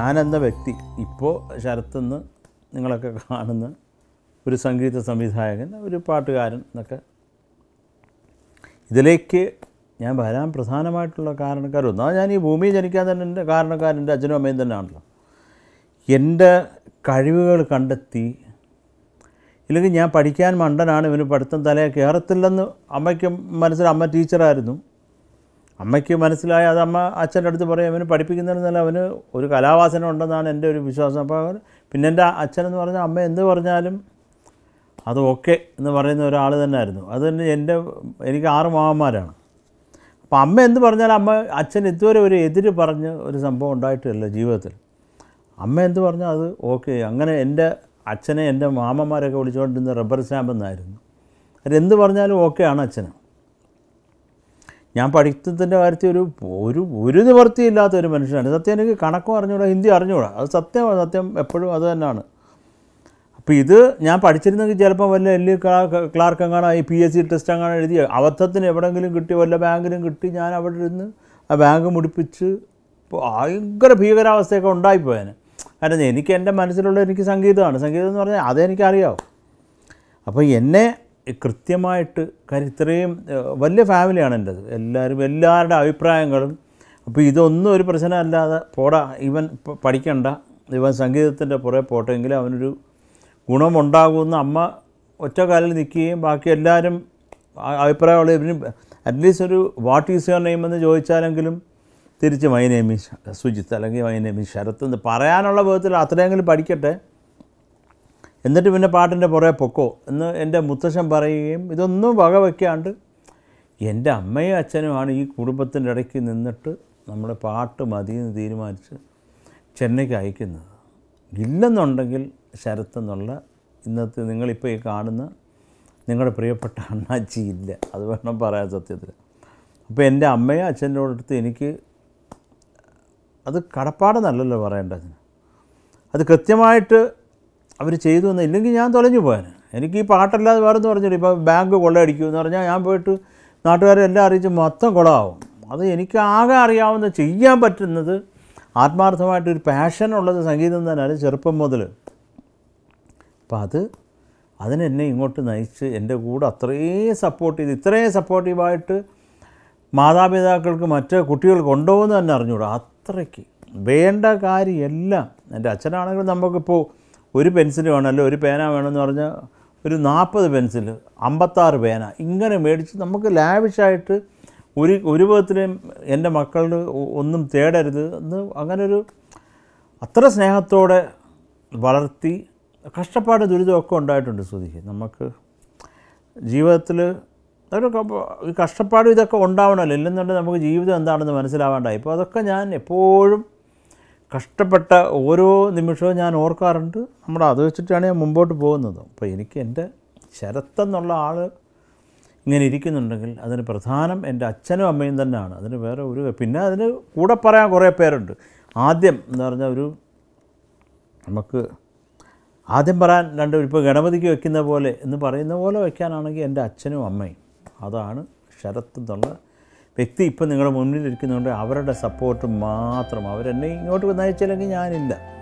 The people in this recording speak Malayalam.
ഞാനെന്ന വ്യക്തി ഇപ്പോൾ ശരത്തെന്ന് നിങ്ങളൊക്കെ കാണുന്ന ഒരു സംഗീത സംവിധായകൻ ഒരു പാട്ടുകാരൻ എന്നൊക്കെ ഇതിലേക്ക് ഞാൻ വരാൻ പ്രധാനമായിട്ടുള്ള കാരണക്കാരും ഒന്നാ ഞാൻ ഈ ഭൂമിയിൽ ജനിക്കാൻ തന്നെ എൻ്റെ കാരണക്കാരൻ എൻ്റെ അച്ഛനും അമ്മയും തന്നെയാണല്ലോ എൻ്റെ കഴിവുകൾ കണ്ടെത്തി ഇല്ലെങ്കിൽ ഞാൻ പഠിക്കാൻ മണ്ടനാണ് ഇവന് പഠിത്തം തലയെ കയറത്തില്ലെന്ന് അമ്മയ്ക്ക് മനസ്സിലായി അമ്മ ടീച്ചറായിരുന്നു അമ്മയ്ക്ക് മനസ്സിലായ അത് അമ്മ അച്ഛൻ്റെ അടുത്ത് പറയും അവന് പഠിപ്പിക്കുന്നതിനല്ല അവന് ഒരു കലാവാസന ഉണ്ടെന്നാണ് എൻ്റെ ഒരു വിശ്വാസം അപ്പോൾ അവൻ പിന്നെ എൻ്റെ അച്ഛനെന്ന് പറഞ്ഞാൽ അമ്മ എന്ത് പറഞ്ഞാലും അത് ഓക്കെ എന്ന് പറയുന്ന ഒരാൾ തന്നെയായിരുന്നു അത് തന്നെ എൻ്റെ എനിക്ക് ആറ് മാമന്മാരാണ് അപ്പോൾ അമ്മ എന്ത് പറഞ്ഞാലും അമ്മ അച്ഛൻ ഇതുവരെ ഒരു എതിര് പറഞ്ഞ് ഒരു സംഭവം ഉണ്ടായിട്ടില്ല ജീവിതത്തിൽ അമ്മ എന്ത് പറഞ്ഞാൽ അത് ഓക്കെ അങ്ങനെ എൻ്റെ അച്ഛനെ എൻ്റെ മാമന്മാരൊക്കെ വിളിച്ചുകൊണ്ടിരുന്ന റബ്ബർ സ്റ്റാമ്പ് എന്നായിരുന്നു അതെന്ത് പറഞ്ഞാലും ഓക്കെയാണ് അച്ഛന് ഞാൻ പഠിത്തത്തിൻ്റെ കാര്യത്തിൽ ഒരു ഒരു ഒരു നിവൃത്തിയില്ലാത്ത ഒരു മനുഷ്യനാണ് സത്യം എനിക്ക് കണക്കും അറിഞ്ഞൂടാ ഹിന്ദി അറിഞ്ഞൂടാ അത് സത്യമാണ് സത്യം എപ്പോഴും അത് തന്നെയാണ് അപ്പോൾ ഇത് ഞാൻ പഠിച്ചിരുന്നെങ്കിൽ ചിലപ്പോൾ വല്ല എൽ ക്ലാർക്ക് എങ്ങാണോ ഈ പി എസ് സി ടെസ്റ്റ് എങ്ങാണോ എഴുതി അബദ്ധത്തിന് എവിടെയെങ്കിലും കിട്ടി വല്ല ബാങ്കിലും കിട്ടി ഞാൻ അവിടെ ഇരുന്ന് ആ ബാങ്ക് മുടിപ്പിച്ച് ഇപ്പോൾ ഭയങ്കര ഭീകരാവസ്ഥയൊക്കെ ഉണ്ടായിപ്പോയേനെ കാരണം എനിക്ക് എൻ്റെ മനസ്സിലുള്ള എനിക്ക് സംഗീതമാണ് സംഗീതം എന്ന് പറഞ്ഞാൽ അതെനിക്കറിയാവും അപ്പോൾ എന്നെ കൃത്യമായിട്ട് കാര്യം ഇത്രയും ഏഹ്, വലിയ ഫാമിലിയാണ് എൻ്റെത് എല്ലാവരും എല്ലാവരുടെ അഭിപ്രായങ്ങളും അപ്പോൾ ഇതൊന്നും ഒരു പ്രശ്നമല്ലാതെ പോടാ ഇവൻ പ- പഠിക്കണ്ട ഇവൻ സംഗീതത്തിൻ്റെ പുറകെ പോട്ടെങ്കിൽ അവനൊരു ഗുണമുണ്ടാകുമെന്ന് അമ്മ ഒറ്റ കാലിൽ നിൽക്കുകയും ബാക്കി എല്ലാവരും ആ- അഭിപ്രായമുള്ള ഇവന് അറ്റ്ലീസ്റ്റ് ഒരു വാട്ട് ഈസ് യുവർ നെയിം എന്ന് ചോദിച്ചാലെങ്കിലും തിരിച്ച് മൈ നെയിം ഈസ് സുജിത്ത് അല്ലെങ്കിൽ മൈ നെയിം ഈസ് ശരത്ത് എന്ന് പറയാനുള്ള വിധത്തിൽ അത്രയെങ്കിലും പഠിക്കട്ടെ എന്നിട്ട് പിന്നെ പാട്ടിൻ്റെ പുറകെ പൊക്കോ എന്ന് എൻ്റെ മുത്തശ്ശൻ പറയുകയും ഇതൊന്നും വകവയ്ക്കാണ്ട് എൻ്റെ അമ്മയും അച്ഛനുമാണ് ഈ കുടുംബത്തിൻ്റെ ഇടയ്ക്ക് നിന്നിട്ട് നമ്മുടെ പാട്ട് മതി എന്ന് തീരുമാനിച്ച് ചെന്നൈക്ക് അയക്കുന്നത് ഇല്ലെന്നുണ്ടെങ്കിൽ ശരത്തെന്നുള്ള ഇന്നത്തെ നിങ്ങളിപ്പോൾ ഈ കാണുന്ന നിങ്ങളുടെ പ്രിയപ്പെട്ട അണ്ണാച്ചി ഇല്ല അത് വേണം പറയാൻ സത്യത്തിൽ അപ്പോൾ എൻ്റെ അമ്മയും അച്ഛൻ്റെ അടുത്ത് എനിക്ക് അത് കടപ്പാടെന്നല്ലല്ലോ പറയേണ്ടത് അത് കൃത്യമായിട്ട് അവർ ചെയ്തു എന്ന് ഇല്ലെങ്കിൽ ഞാൻ തൊലഞ്ഞു പോയാന് എനിക്ക് ഈ പാട്ടല്ലാതെ വേറെ എന്ന് പറഞ്ഞില്ല ഇപ്പോൾ ബാങ്ക് കൊള്ളയടിക്കും എന്ന് പറഞ്ഞാൽ ഞാൻ പോയിട്ട് നാട്ടുകാരെ എല്ലാം അറിയിച്ച് മൊത്തം കുളമാവും അത് എനിക്ക് ആകെ അറിയാവുന്ന ചെയ്യാൻ പറ്റുന്നത് ആത്മാർത്ഥമായിട്ടൊരു പാഷൻ ഉള്ളത് സംഗീതം തന്നെയാണ് ചെറുപ്പം മുതൽ അപ്പം അത് അതിനെന്നെ ഇങ്ങോട്ട് നയിച്ച് എൻ്റെ കൂടെ അത്രയും സപ്പോർട്ട് ചെയ്ത് ഇത്രയും സപ്പോർട്ടീവായിട്ട് മാതാപിതാക്കൾക്ക് മറ്റ് കുട്ടികൾക്ക് ഉണ്ടോ എന്ന് തന്നെ അറിഞ്ഞൂടാ അത്രയ്ക്ക് വേണ്ട കാര്യമെല്ലാം എൻ്റെ അച്ഛനാണെങ്കിൽ നമുക്കിപ്പോൾ ഒരു പെൻസിൽ വേണമല്ലോ ഒരു പേന വേണമെന്ന് പറഞ്ഞാൽ ഒരു നാൽപ്പത് പെൻസിൽ അമ്പത്താറ് പേന ഇങ്ങനെ മേടിച്ച് നമുക്ക് ലാവിഷായിട്ട് ഒരു ഒരു വിധത്തിലും എൻ്റെ മക്കളുടെ ഒ- ഒന്നും തേടരുത് എന്ന് അങ്ങനൊരു അത്ര സ്നേഹത്തോടെ വളർത്തി കഷ്ടപ്പാട് ദുരിതമൊക്കെ ഉണ്ടായിട്ടുണ്ട് ശ്രുതിക്ക് നമുക്ക് ജീവിതത്തിൽ ഒരു ക- ഈ കഷ്ടപ്പാടും ഇതൊക്കെ ഉണ്ടാവണമല്ലോ ഇല്ലെന്നുണ്ടെങ്കിൽ നമുക്ക് ജീവിതം എന്താണെന്ന് മനസ്സിലാവേണ്ടായി ഇപ്പോൾ അതൊക്കെ ഞാൻ എപ്പോഴും കഷ്ടപ്പെട്ട ഓരോ നിമിഷവും ഞാൻ ഓർക്കാറുണ്ട് നമ്മൾ അത് വെച്ചിട്ടാണ് ഞാൻ മുമ്പോട്ട് പോകുന്നത് അപ്പോൾ എനിക്ക് എൻ്റെ ശരത്തെന്നുള്ള ആൾ ഇങ്ങനെ ഇരിക്കുന്നുണ്ടെങ്കിൽ അതിന് പ്രധാനം എൻ്റെ അച്ഛനും അമ്മയും തന്നെയാണ് അതിന് വേറെ ഒരു പിന്നെ അതിന് കൂടെ പറയാൻ കുറേ പേരുണ്ട് ആദ്യം എന്ന് പറഞ്ഞാൽ ഒരു നമുക്ക് ആദ്യം പറയാൻ രണ്ട് ഇപ്പോൾ ഗണപതിക്ക് വെക്കുന്ന പോലെ എന്ന് പറയുന്ന പോലെ വയ്ക്കാനാണെങ്കിൽ എൻ്റെ അച്ഛനും അമ്മയും അതാണ് ശരത്ത് എന്നുള്ള വ്യക്തി ഇപ്പം നിങ്ങളുടെ മുന്നിൽ ഇരിക്കുന്നുണ്ട് അവരുടെ സപ്പോർട്ട് മാത്രം അവരെന്നെ ഇങ്ങോട്ട് നയിച്ചില്ലെങ്കിൽ ഞാനില്ല